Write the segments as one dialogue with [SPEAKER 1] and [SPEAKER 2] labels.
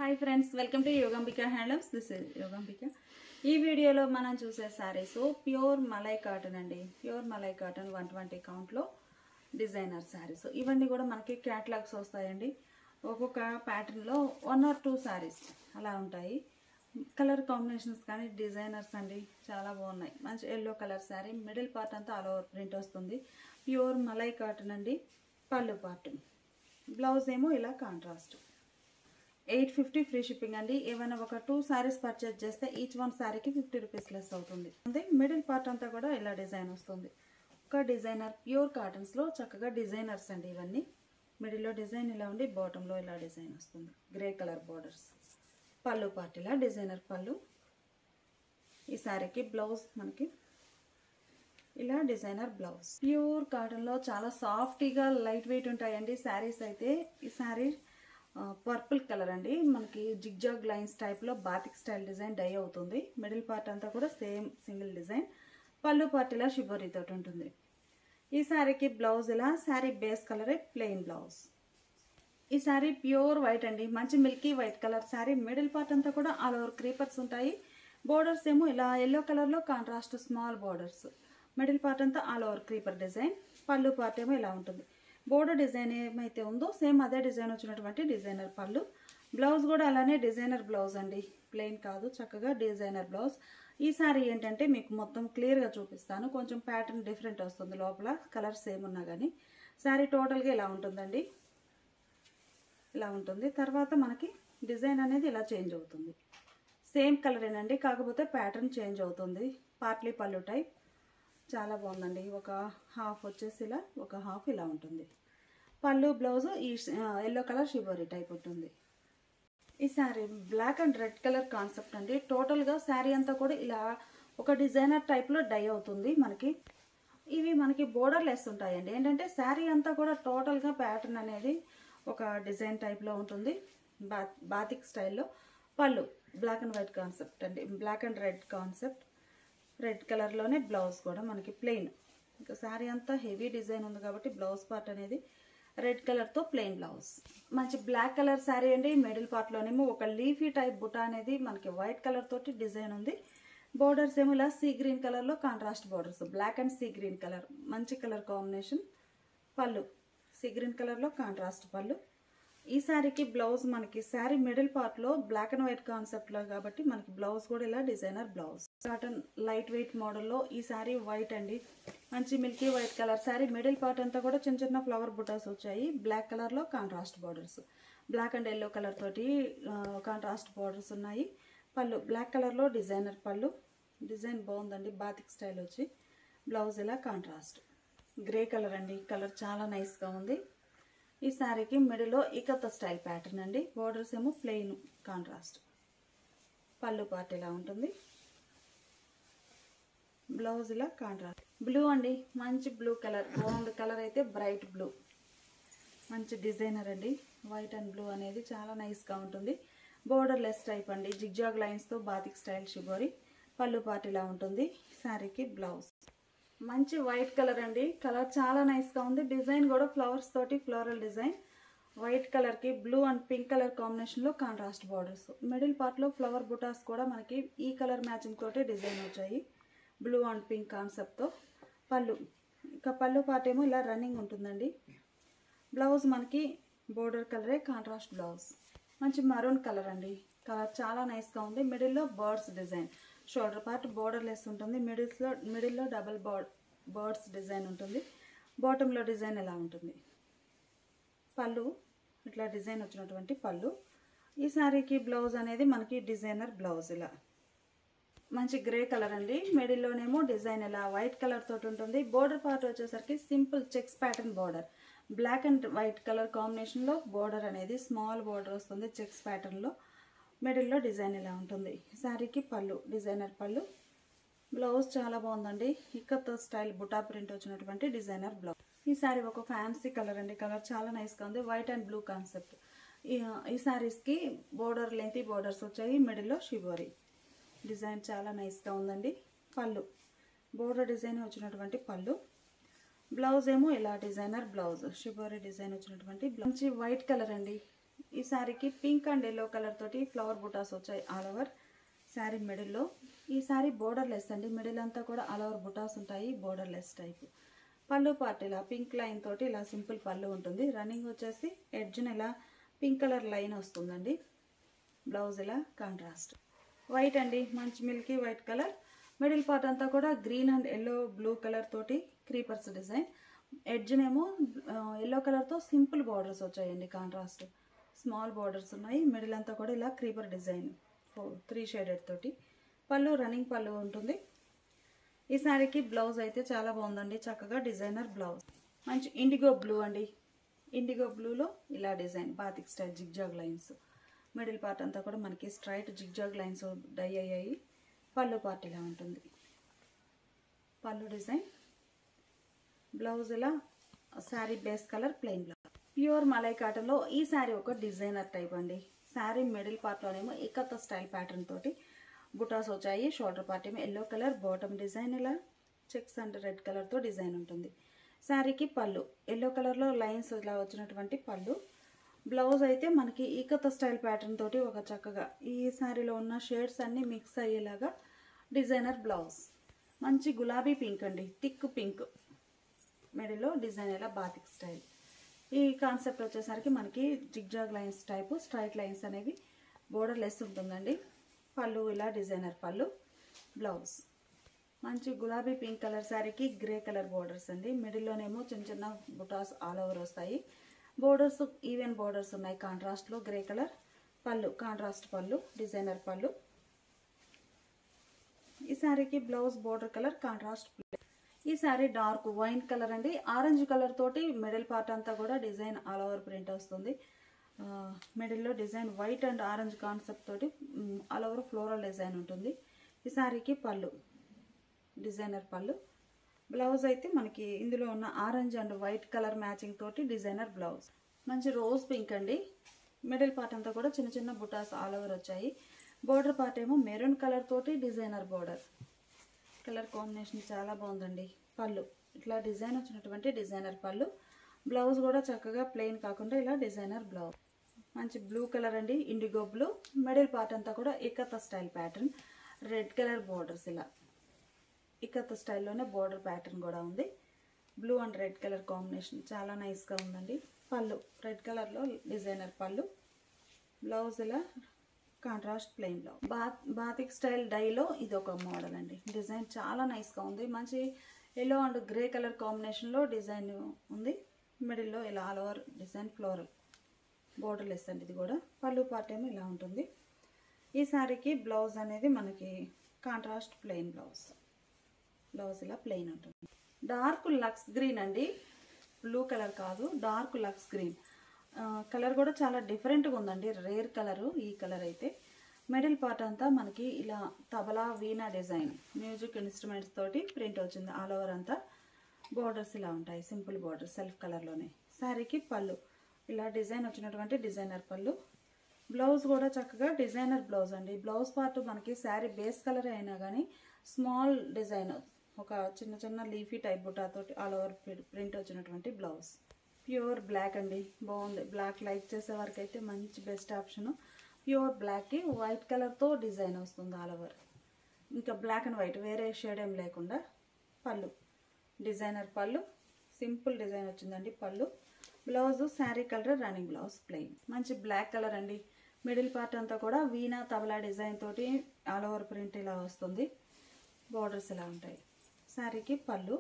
[SPEAKER 1] hi friends welcome to Yogambika handlooms this is Yogambika ఈ వీడియోలో మనం చూసే శారీస్ ప్యూర్ మలై కాటన్ అండి pure malai cotton one twenty కౌంట్లో డిజైనర్ శారీస్ ఇవన్నీ కూడా మనకి క్యాటలాగ్స్ వస్తాయండి ఒక్కొక్క ప్యాటర్న్లో వన్ ఆర్ టూ శారీస్ అలా ఉంటాయి కలర్ కాంబినేషన్స్ కానీ డిజైనర్స్ అండి చాలా బాగున్నాయి మంచి yellow colour sari middle part అంతా ఆల్ ఓవర్ ప్రింట్ వస్తుంది ప్యూర్ మలై కాటన్ అండి పళ్ళు పార్ట్ బ్లౌజ్ ఏమో ఇలా contrast eight fifty free shipping అండి ఏమైనా ఒక టూ శారీస్ పర్చేజ్ చేస్తే ఈచ్ వన్ శారీకి ఫిఫ్టీ రూపీస్ లెస్ అవుతుంది అదే మిడిల్ పార్ట్ అంతా కూడా ఇలా డిజైన్ వస్తుంది ఒక డిజైనర్ ప్యూర్ కాటన్స్లో చక్కగా డిజైనర్స్ అండి ఇవన్నీ మిడిల్లో డిజైన్ ఇలా ఉండి బాటంలో ఇలా డిజైన్ వస్తుంది గ్రే కలర్ బార్డర్స్ పళ్ళు పార్ట్ ఇలా డిజైనర్ పళ్ళు ఈ శారీకి బ్లౌజ్ మనకి ఇలా డిజైనర్ బ్లౌజ్ ప్యూర్ కాటన్లో చాలా సాఫ్టీగా లైట్ వెయిట్ ఉంటాయండి శారీస్ అయితే ఈ శారీ పర్పుల్ కలర్ అండి మనకి జిగ్జాగ్ లైన్స్ టైప్లో బాతిక్ స్టైల్ డిజైన్ డై అవుతుంది మిడిల్ పార్ట్ అంతా కూడా సేమ్ సింగిల్ డిజైన్ పళ్ళు పార్ట్ ఇలా షిబోరీ తోటి ఉంటుంది ఈ శారీకి బ్లౌజ్ ఇలా శారీ బేస్ కలరే ప్లెయిన్ బ్లౌజ్ ఈ శారీ ప్యూర్ వైట్ అండి మంచి milky white colour sari middle part అంతా కూడా ఆల్ ఓవర్ క్రీపర్స్ ఉంటాయి బోర్డర్స్ ఏమో ఇలా ఎల్లో కలర్లో contrast small borders middle part అంతా ఆల్ ఓవర్ క్రీపర్ డిజైన్ పళ్ళు పార్ట్ ఏమో ఇలా ఉంటుంది బోర్డర్ డిజైన్ ఏమైతే ఉందో సేమ్ అదే డిజైన్ వచ్చినటువంటి డిజైనర్ పళ్ళు బ్లౌజ్ కూడా అలానే డిజైనర్ బ్లౌజ్ అండి ప్లెయిన్ కాదు చక్కగా డిజైనర్ బ్లౌజ్ ఈ సారీ ఏంటంటే మీకు మొత్తం క్లియర్గా చూపిస్తాను కొంచెం ప్యాటర్న్ డిఫరెంట్ వస్తుంది లోపల కలర్ సేమ్ ఉన్నా కానీ శారీ టోటల్గా ఇలా ఉంటుందండి ఇలా ఉంటుంది తర్వాత మనకి డిజైన్ అనేది ఇలా చేంజ్ అవుతుంది సేమ్ కలరేనండి కాకపోతే ప్యాటర్న్ చేంజ్ అవుతుంది పార్ట్లీ పళ్ళు టైప్ చాలా బాగుందండి ఒక హాఫ్ వచ్చేసి ఇలా ఒక హాఫ్ ఇలా ఉంటుంది పళ్ళు బ్లౌజ్ ఈ ఎల్లో కలర్ షిబోరీ టైప్ ఉంటుంది ఈ sari black and red colour concept అండి టోటల్గా శారీ అంతా కూడా ఇలా ఒక డిజైనర్ టైప్లో డై అవుతుంది మనకి ఇవి మనకి బోర్డర్ లెస్ ఉంటాయండి ఏంటంటే శారీ అంతా కూడా టోటల్గా ప్యాటర్న్ అనేది ఒక డిజైన్ టైప్లో ఉంటుంది బా బాతిక్ స్టైల్లో పళ్ళు బ్లాక్ అండ్ వైట్ కాన్సెప్ట్ అండి black and red concept red కలర్లోనే బ్లౌజ్ కూడా మనకి ప్లెయిన్ ఇంకా శారీ అంతా హెవీ డిజైన్ ఉంది కాబట్టి బ్లౌజ్ పార్ట్ అనేది రెడ్ కలర్తో ప్లెయిన్ బ్లౌజ్ మంచి బ్లాక్ కలర్ శారీ అండి మిడిల్ పార్ట్లోనేమో ఒక లీఫీ టైప్ బుటా అనేది మనకి వైట్ కలర్ తోటి డిజైన్ ఉంది బోర్డర్స్ ఏమో ఇలా సీ గ్రీన్ కలర్లో contrast borders black and sea green colour మంచి కలర్ కాంబినేషన్ పళ్ళు సీ గ్రీన్ కలర్లో కాంట్రాస్ట్ పళ్ళు ఈ శారీకి బ్లౌజ్ మనకి శారీ మిడిల్ పార్ట్లో బ్లాక్ అండ్ వైట్ కాన్సెప్ట్లో కాబట్టి మనకి బ్లౌజ్ కూడా ఇలా designer blouse cotton light weight మోడల్లో ఈ శారీ వైట్ అండి మంచి milky white colour sari middle part అంతా కూడా చిన్న చిన్న ఫ్లవర్ బుటాస్ వచ్చాయి బ్లాక్ కలర్లో contrast borders black and yellow colour తోటి కాంట్రాస్ట్ బార్డర్స్ ఉన్నాయి పళ్ళు బ్లాక్ కలర్లో డిజైనర్ పళ్ళు డిజైన్ బాగుందండి బాతిక్ స్టైల్ వచ్చి బ్లౌజ్ ఇలా కాంట్రాస్ట్ గ్రే కలర్ అండి కలర్ చాలా నైస్గా ఉంది ఈ శారీకి మిడిల్లో ఇకత స్టైల్ ప్యాటర్న్ అండి బోర్డర్స్ ఏమో ప్లెయిన్ కాంట్రాస్ట్ పళ్ళు పార్ట్ ఇలా ఉంటుంది బ్లౌజ్ ఇలా కాంట్రాస్ట్ బ్లూ అండి మంచి బ్లూ కలర్ బాగుంది కలర్ అయితే బ్రైట్ బ్లూ మంచి డిజైనర్ అండి వైట్ అండ్ బ్లూ అనేది చాలా నైస్గా ఉంటుంది బోర్డర్ లెస్ టైప్ అండి జిగ్జాగ్ లైన్స్తో బాతిక్ స్టైల్ షిబోరి పళ్ళు పార్ట్ ఇలా ఉంటుంది శారీకి బ్లౌజ్ మంచి వైట్ కలర్ అండి కలర్ చాలా నైస్గా ఉంది డిజైన్ కూడా ఫ్లవర్స్ తోటి ఫ్లోరల్ డిజైన్ వైట్ కలర్కి బ్లూ అండ్ పింక్ కలర్ కాంబినేషన్లో కాంట్రాస్ట్ బార్డర్స్ మిడిల్ పార్ట్లో ఫ్లవర్ బుటాస్ కూడా మనకి ఈ కలర్ మ్యాచింగ్ తోటి డిజైన్ వచ్చాయి బ్లూ అండ్ పింక్ కాన్సెప్ట్తో పళ్ళు ఇక పళ్ళు పార్ట్ ఏమో ఇలా రన్నింగ్ ఉంటుందండి బ్లౌజ్ మనకి బోర్డర్ కలరే కాంట్రాస్ట్ బ్లౌజ్ మంచి మరూన్ కలర్ అండి కలర్ చాలా నైస్గా ఉంది మిడిల్లో birds design shoulder part borderless ఉంటుంది మిడిల్స్లో మిడిల్లో డబల్ బోర్డ్ బర్డ్స్ డిజైన్ ఉంటుంది బాటంలో డిజైన్ ఎలా ఉంటుంది పళ్ళు ఇట్లా డిజైన్ వచ్చినటువంటి పళ్ళు ఈ శారీకి బ్లౌజ్ అనేది మనకి డిజైనర్ బ్లౌజ్ ఇలా మంచి గ్రే కలర్ అండి మిడిల్లోనేమో డిజైన్ ఇలా వైట్ కలర్ తోటి ఉంటుంది బోర్డర్ పార్ట్ వచ్చేసరికి simple checks pattern border black and white colour కాంబినేషన్లో బోర్డర్ అనేది స్మాల్ బోర్డర్ వస్తుంది చెక్స్ ప్యాటర్న్లో మిడిల్లో డిజైన్ ఇలా ఉంటుంది శారీకి పళ్ళు డిజైనర్ పళ్ళు బ్లౌజ్ చాలా బాగుందండి ఇక్కత్ స్టైల్ బుటా ప్రింట్ వచ్చినటువంటి డిజైనర్ బ్లౌజ్ ఈ శారీ ఒక ఫ్యాన్సీ కలర్ అండి కలర్ చాలా నైస్గా ఉంది వైట్ అండ్ బ్లూ కాన్సెప్ట్ ఈ శారీస్కి బోర్డర్ లెంతీ బోర్డర్స్ వచ్చాయి మిడిల్లో షిబోరి డిజైన్ చాలా నైస్గా ఉందండి పళ్ళు బోర్డర్ డిజైన్ వచ్చినటువంటి పళ్ళు బ్లౌజ్ ఏమో ఇలా డిజైనర్ బ్లౌజ్ షిబోరి డిజైన్ వచ్చినటువంటి మంచి వైట్ కలర్ అండి ఈ శారీకి పింక్ అండ్ ఎల్లో కలర్ తోటి ఫ్లవర్ బుటాస్ వచ్చాయి ఆల్ ఓవర్ శారీ మిడిల్లో ఈ శారీ బోర్డర్ లెస్ అండి మిడిల్ అంతా కూడా ఆల్ ఓవర్ బుటాస్ ఉంటాయి బోర్డర్ లెస్ టైప్ పళ్ళు పార్ట్ ఇలా పింక్ లైన్ తోటి ఇలా సింపుల్ పళ్ళు ఉంటుంది రన్నింగ్ వచ్చేసి ఎడ్జ్న ఇలా పింక్ కలర్ లైన్ వస్తుందండి బ్లౌజ్ ఇలా కాంట్రాస్ట్ వైట్ అండి మంచి milky white colour middle part అంతా కూడా green and yellow blue colour తోటి క్రీపర్స్ డిజైన్ ఎడ్జ్నేమో ఎల్లో కలర్తో సింపుల్ బార్డర్స్ వచ్చాయండి కాంట్రాస్ట్ స్మాల్ బార్డర్స్ ఉన్నాయి మిడిల్ అంతా కూడా ఇలా creeper design four three shaded తోటి పళ్ళు రన్నింగ్ పళ్ళు ఉంటుంది ఈ శారీకి బ్లౌజ్ అయితే చాలా బాగుందండి చక్కగా డిజైనర్ బ్లౌజ్ మంచి ఇండిగో బ్లూ అండి ఇండిగో బ్లూలో ఇలా design batik style zigzag lines middle part అంతా కూడా మనకి స్ట్రైట్ జిగ్జాగ్ లైన్స్ డై అయ్యాయి పళ్ళు పార్ట్ ఇలా ఉంటుంది పళ్ళు డిజైన్ బ్లౌజ్ ఇలా sari base colour plain blouse pure malai కాటన్లో ఈ శారీ ఒక డిజైనర్ టైప్ అండి శారీ మిడిల్ పార్ట్లోనేమో ఇకత్త స్టైల్ ప్యాటర్న్ తోటి బుటాస్ వచ్చాయి షోల్డర్ పార్ట్ ఏమో ఎల్లో కలర్ బాటమ్ డిజైన్ ఇలా చెక్స్ అండ్ రెడ్ కలర్తో డిజైన్ ఉంటుంది శారీకి పళ్ళు ఎల్లో కలర్లో లైన్స్ ఇలా వచ్చినటువంటి పళ్ళు బ్లౌజ్ అయితే మనకి ఈకత స్టైల్ ప్యాటర్న్ తోటి ఒక చక్కగా ఈ శారీలో ఉన్న షేడ్స్ అన్నీ మిక్స్ అయ్యేలాగా డిజైనర్ బ్లౌజ్ మంచి గులాబీ పింక్ అండి థిక్ పింక్ మిడిల్లో డిజైన్ ఇలా బాతిక్ స్టైల్ ఈ కాన్సెప్ట్ వచ్చేసరికి మనకి zigzag lines type straight lines అనేవి బోర్డర్ లెస్ ఉంటుందండి పళ్ళు ఇలా డిజైనర్ పళ్ళు బ్లౌజ్ మంచి గులాబీ పింక్ కలర్ శారీకి గ్రే కలర్ బోర్డర్స్ అండి మిడిల్లోనేమో చిన్న చిన్న బుటాస్ ఆల్ ఓవర్ వస్తాయి బోర్డర్స్ ఈవెన్ బోర్డర్స్ ఉన్నాయి కాంట్రాస్ట్లో గ్రే కలర్ పళ్ళు కాంట్రాస్ట్ పళ్ళు డిజైనర్ పళ్ళు ఈ శారీకి బ్లౌజ్ బోర్డర్ కలర్ కాంట్రాస్ట్ ఈ శారీ డార్క్ వైన్ కలర్ అండి ఆరెంజ్ కలర్ తోటి మిడిల్ పార్ట్ అంతా కూడా డిజైన్ ఆల్ ఓవర్ ప్రింట్ వస్తుంది మిడిల్లో design white and orange concept తోటి ఆల్ ఓవర్ ఫ్లోరల్ డిజైన్ ఉంటుంది ఈ శారీకి పళ్ళు డిజైనర్ పళ్ళు బ్లౌజ్ అయితే మనకి ఇందులో ఉన్న orange and white colour matching తోటి డిజైనర్ బ్లౌజ్ మంచి రోజ్ పింక్ అండి మిడిల్ పార్ట్ అంతా కూడా చిన్న చిన్న బుటాస్ ఆల్ ఓవర్ వచ్చాయి బోర్డర్ పార్ట్ ఏమో మెరూన్ కలర్ తోటి డిజైనర్ బోర్డర్ కలర్ కాంబినేషన్ చాలా బాగుందండి పళ్ళు ఇట్లా డిజైన్ వచ్చినటువంటి డిజైనర్ పళ్ళు బ్లౌజ్ కూడా చక్కగా ప్లెయిన్ కాకుండా ఇలా డిజైనర్ బ్లౌజ్ మంచి బ్లూ కలర్ అండి ఇండిగో బ్లూ మిడిల్ పార్ట్ అంతా కూడా ikat style pattern red colour borders ఇలా ఇకత స్టైల్లోనే బోర్డర్ ప్యాటర్న్ కూడా ఉంది blue and red colour combination చాలా నైస్గా ఉందండి పళ్ళు రెడ్ కలర్లో డిజైనర్ పళ్ళు బ్లౌజ్ ఇలా కాంట్రాస్ట్ ప్లెయిన్ బ్లౌజ్ బాత్ బాతిక్ స్టైల్ డైలో ఇది ఒక మోడల్ అండి డిజైన్ చాలా నైస్గా ఉంది మంచి ఎల్లో అండ్ గ్రే కలర్ కాంబినేషన్లో డిజైన్ ఉంది మిడిల్లో ఇలా all over design floral borderless అండి ఇది కూడా పళ్ళు పార్ట్ ఏమో ఇలా ఉంటుంది ఈ శారీకి బ్లౌజ్ అనేది మనకి కాంట్రాస్ట్ ప్లెయిన్ బ్లౌజ్ బ్లౌజ్ ఇలా ప్లెయిన్ ఉంటుంది డార్క్ లక్స్ గ్రీన్ అండి బ్లూ కలర్ కాదు డార్క్ లక్స్ గ్రీన్ కలర్ కూడా చాలా డిఫరెంట్గా ఉందండి రేర్ కలరు ఈ కలర్ అయితే మిడిల్ పార్ట్ అంతా మనకి ఇలా tabla veena design music instruments తోటి ప్రింట్ వచ్చింది ఆల్ ఓవర్ అంతా బోర్డర్స్ ఇలా ఉంటాయి సింపుల్ బోర్డర్ సెల్ఫ్ కలర్లోనే శారీకి పళ్ళు ఇలా డిజైన్ వచ్చినటువంటి డిజైనర్ పళ్ళు బ్లౌజ్ కూడా చక్కగా డిజైనర్ బ్లౌజ్ అండి బ్లౌజ్ పార్ట్ మనకి శారీ బేస్ కలర్ అయినా కానీ స్మాల్ డిజైన్ ఒక చిన్న చిన్న లీఫీ టైప్ బుటాతోటి ఆల్ ఓవర్ ప్రింట్ వచ్చినటువంటి బ్లౌజ్ ప్యూర్ బ్లాక్ అండి బాగుంది బ్లాక్ లైక్ చేసే వరకు అయితే మంచి బెస్ట్ ఆప్షన్ ప్యూర్ బ్లాక్కి వైట్ కలర్తో డిజైన్ వస్తుంది ఆల్ ఓవర్ ఇంకా బ్లాక్ అండ్ వైట్ వేరే షేడ్ ఏం లేకుండా పళ్ళు డిజైనర్ పళ్ళు సింపుల్ డిజైన్ వచ్చిందండి పళ్ళు blouse sari colour running blouse plain మంచి బ్లాక్ కలర్ అండి మిడిల్ పార్ట్ అంతా కూడా వీణా తబలా డిజైన్ తోటి ఆల్ ఓవర్ ప్రింట్ ఇలా వస్తుంది బార్డర్స్ ఇలా ఉంటాయి శారీకి పళ్ళు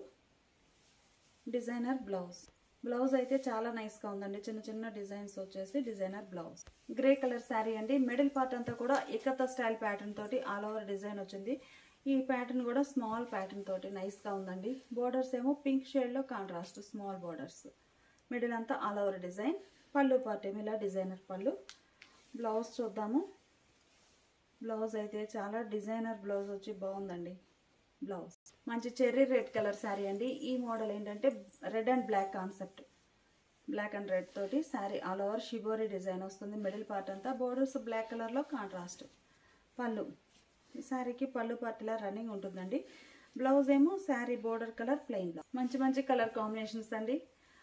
[SPEAKER 1] డిజైనర్ బ్లౌజ్ బ్లౌజ్ అయితే చాలా నైస్గా ఉందండి చిన్న చిన్న డిజైన్స్ వచ్చేసి designer blouse grey colour sari అండి మిడిల్ పార్ట్ అంతా కూడా ఏకత స్టైల్ ప్యాటర్న్ తోటి ఆల్ ఓవర్ డిజైన్ వచ్చింది ఈ ప్యాటర్న్ కూడా స్మాల్ ప్యాటర్న్ తోటి నైస్గా ఉందండి బోర్డర్స్ ఏమో పింక్ షేడ్లో కాంట్రాస్ట్ స్మాల్ బోర్డర్స్ మిడిల్ అంతా ఆల్ ఓవర్ డిజైన్ పళ్ళు పార్ట్ ఏమో ఇలా డిజైనర్ పళ్ళు బ్లౌజ్ చూద్దాము బ్లౌజ్ అయితే చాలా డిజైనర్ బ్లౌజ్ వచ్చి బాగుందండి బ్లౌజ్ మంచి చెర్రీ రెడ్ కలర్ శారీ అండి ఈ మోడల్ ఏంటంటే red and black concept black and red తోటి sari all over shibori design వస్తుంది మిడిల్ పార్ట్ అంతా బోర్డర్స్ బ్లాక్ కలర్లో కాంట్రాస్ట్ పళ్ళు ఈ శారీకి పళ్ళు పార్ట్ ఇలా రన్నింగ్ ఉంటుందండి బ్లౌజ్ ఏమో sari border colour plain blouse మంచి మంచి కలర్ కాంబినేషన్స్ అండి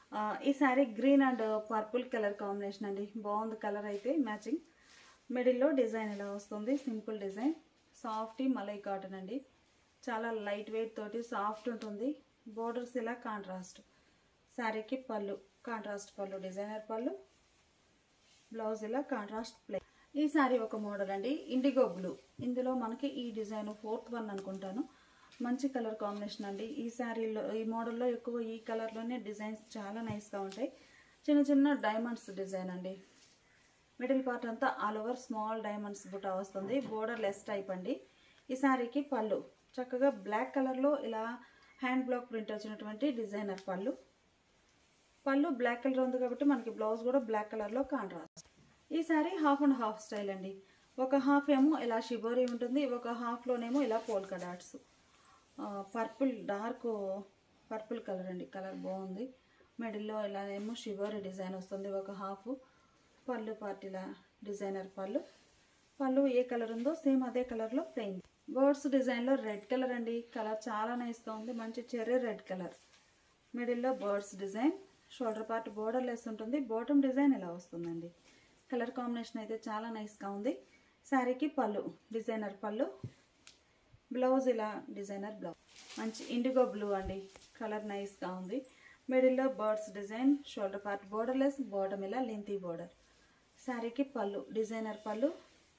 [SPEAKER 1] ఆ, ఈ sari green and purple colour combination అండి బాగుంది కలర్ అయితే మ్యాచింగ్ మిడిల్లో డిజైన్ ఇలా వస్తుంది simple design soft malai cotton అండి చాలా లైట్ వెయిట్ తోటి సాఫ్ట్ ఉంటుంది బోర్డర్స్ ఇలా కాంట్రాస్ట్ శారీకి పళ్ళు కాంట్రాస్ట్ పళ్ళు డిజైనర్ పళ్ళు బ్లౌజ్ ఇలా కాంట్రాస్ట్ ప్లే ఈ శారీ ఒక మోడల్ అండి ఇండిగో బ్లూ ఇందులో మనకి ఈ డిజైన్ ఫోర్త్ వన్ అనుకుంటాను మంచి కలర్ కాంబినేషన్ అండి ఈ శారీలో ఈ మోడల్లో ఎక్కువ ఈ కలర్లోనే డిజైన్స్ చాలా నైస్గా ఉంటాయి చిన్న చిన్న డైమండ్స్ డిజైన్ అండి మిడిల్ పార్ట్ అంతా ఆల్ ఓవర్ స్మాల్ డైమండ్స్ బుట్ట వస్తుంది బోర్డర్ లెస్ టైప్ అండి ఈ శారీకి పళ్ళు చక్కగా బ్లాక్ కలర్లో ఇలా హ్యాండ్ బ్లాక్ ప్రింట్ వచ్చినటువంటి డిజైనర్ పళ్ళు పళ్ళు బ్లాక్ కలర్ ఉంది కాబట్టి మనకి బ్లౌజ్ కూడా బ్లాక్ కలర్లో కాంట్రాస్ట్ ఈ sari half and half style అండి ఒక హాఫ్ ఏమో ఇలా షిబోరి ఉంటుంది ఒక హాఫ్లోనేమో ఇలా polka dots purple dark purple colour అండి కలర్ బాగుంది మిడిల్లో ఇలా ఏమో షిబోరి డిజైన్ వస్తుంది ఒక హాఫ్ పళ్ళు పార్టీలా డిజైనర్ పళ్ళు పళ్ళు ఏ కలర్ ఉందో సేమ్ అదే కలర్లో ప్లెయిన్ బర్డ్స్ డిజైన్లో రెడ్ కలర్ అండి కలర్ చాలా నైస్గా ఉంది మంచి చెర్రీ రెడ్ కలర్ మిడిల్లో birds design shoulder part borderless ఉంటుంది బాటమ్ డిజైన్ ఇలా వస్తుందండి కలర్ కాంబినేషన్ అయితే చాలా నైస్గా ఉంది శారీకి పళ్ళు డిజైనర్ పళ్ళు బ్లౌజ్ ఇలా డిజైనర్ బ్లౌజ్ మంచి ఇండిగో బ్లూ అండి కలర్ నైస్గా ఉంది మిడిల్లో birds design shoulder part borderless bottom ఇలా లెంతీ బోర్డర్ శారీకి పళ్ళు డిజైనర్ పళ్ళు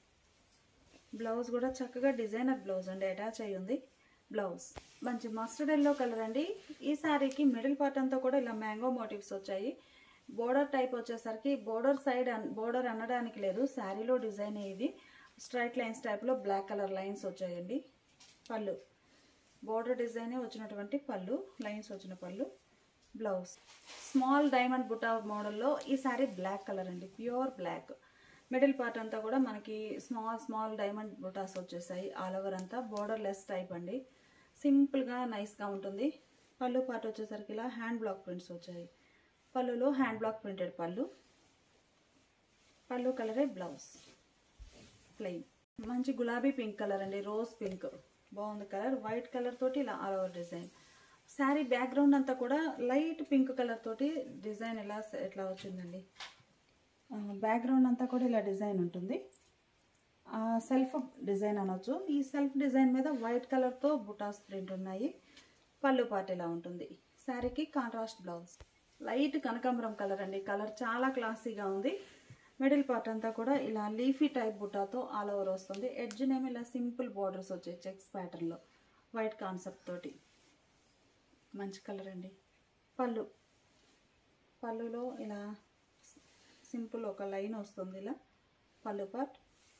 [SPEAKER 1] బ్లౌజ్ కూడా చక్కగా డిజైనర్ బ్లౌజ్ అండి అటాచ్ అయి ఉంది బ్లౌజ్ మంచి మస్టర్డ్ ఎల్లో కలర్ అండి ఈ శారీకి మిడిల్ పార్ట్ అంతా కూడా ఇలా మ్యాంగో మోటివ్స్ వచ్చాయి బోర్డర్ టైప్ వచ్చేసరికి బోర్డర్ సైడ్ బోర్డర్ అనడానికి లేదు శారీలో డిజైన్ ఇది స్ట్రైట్ లైన్స్ టైప్లో బ్లాక్ కలర్ లైన్స్ వచ్చాయండి పళ్ళు బోర్డర్ డిజైనే వచ్చినటువంటి పళ్ళు లైన్స్ వచ్చిన పళ్ళు బ్లౌజ్ స్మాల్ డైమండ్ బుటా మోడల్లో ఈ శారీ బ్లాక్ కలర్ అండి ప్యూర్ బ్లాక్ మిడిల్ పార్ట్ అంతా కూడా మనకి స్మాల్ స్మాల్ డైమండ్ బుటాస్ వచ్చేసాయి ఆల్ ఓవర్ అంతా బోర్డర్ లెస్ టైప్ అండి సింపుల్గా నైస్గా ఉంటుంది పళ్ళు పార్ట్ వచ్చేసరికి ఇలా హ్యాండ్ బ్లాక్ ప్రింట్స్ వచ్చాయి పళ్ళులో హ్యాండ్ బ్లాక్ ప్రింటెడ్ పళ్ళు పళ్ళు కలరే బ్లౌజ్ ప్లెయిన్ మంచి గులాబీ పింక్ కలర్ అండి రోజ్ పింక్ బాగుంది కలర్ వైట్ కలర్ తోటి ఇలా all over design sari background అంతా కూడా లైట్ పింక్ కలర్ తోటి డిజైన్ ఇలా ఇట్లా వచ్చిందండి బ్యాక్గ్రౌండ్ అంతా కూడా ఇలా డిజైన్ ఉంటుంది సెల్ఫ్ డిజైన్ అనొచ్చు ఈ సెల్ఫ్ డిజైన్ మీద వైట్ కలర్తో బుటాస్ ప్రింట్ ఉన్నాయి పళ్ళు పార్ట్ ఇలా ఉంటుంది శారీకి కాంట్రాస్ట్ బ్లౌజ్ లైట్ కనకాంబరం కలర్ అండి కలర్ చాలా క్లాసీగా ఉంది మిడిల్ పార్ట్ అంతా కూడా ఇలా లీఫీ టైప్ బుటాతో ఆల్ ఓవర్ వస్తుంది ఎడ్జ్ నేమో ఇలా సింపుల్ బార్డర్స్ వచ్చాయి చెక్స్ ప్యాటర్న్లో వైట్ కాన్సెప్ట్ తోటి మంచి కలర్ అండి పళ్ళు పళ్ళులో ఇలా సింపుల్ ఒక లైన్ వస్తుంది ఇలా పళ్ళు పార్ట్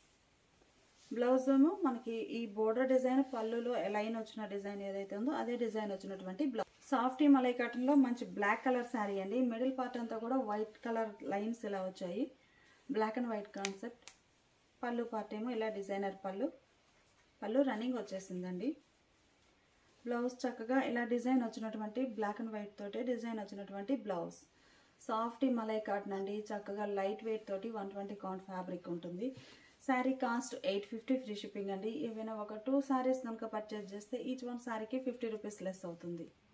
[SPEAKER 1] బ్లౌజ్ ఏమో మనకి ఈ బోర్డర్ డిజైన్ పళ్ళులో లైన్ వచ్చిన డిజైన్ ఏదైతే ఉందో అదే డిజైన్ వచ్చినటువంటి బ్లౌజ్ సాఫ్టీ మలై కాటన్లో మంచి బ్లాక్ కలర్ శారీ అండి మిడిల్ పార్ట్ అంతా కూడా వైట్ కలర్ లైన్స్ ఇలా వచ్చాయి బ్లాక్ అండ్ వైట్ కాన్సెప్ట్ పళ్ళు పార్ట్ ఏమో ఇలా డిజైనర్ పళ్ళు పళ్ళు రన్నింగ్ వచ్చేసిందండి బ్లౌజ్ చక్కగా ఇలా డిజైన్ వచ్చినటువంటి బ్లాక్ అండ్ వైట్ తోటి డిజైన్ వచ్చినటువంటి బ్లౌజ్ సాఫ్ట్ మలై కాటన్ అండి చక్కగా లైట్ వెయిట్ తోటి వన్ ట్వంటీ కౌంట్ ఫ్యాబ్రిక్ ఉంటుంది sari cost eight fifty free shipping అండి ఏవైనా ఒక టూ శారీస్ కనుక పర్చేస్ చేస్తే ఈచ్ వన్ శారీకి ఫిఫ్టీ రూపీస్ లెస్ అవుతుంది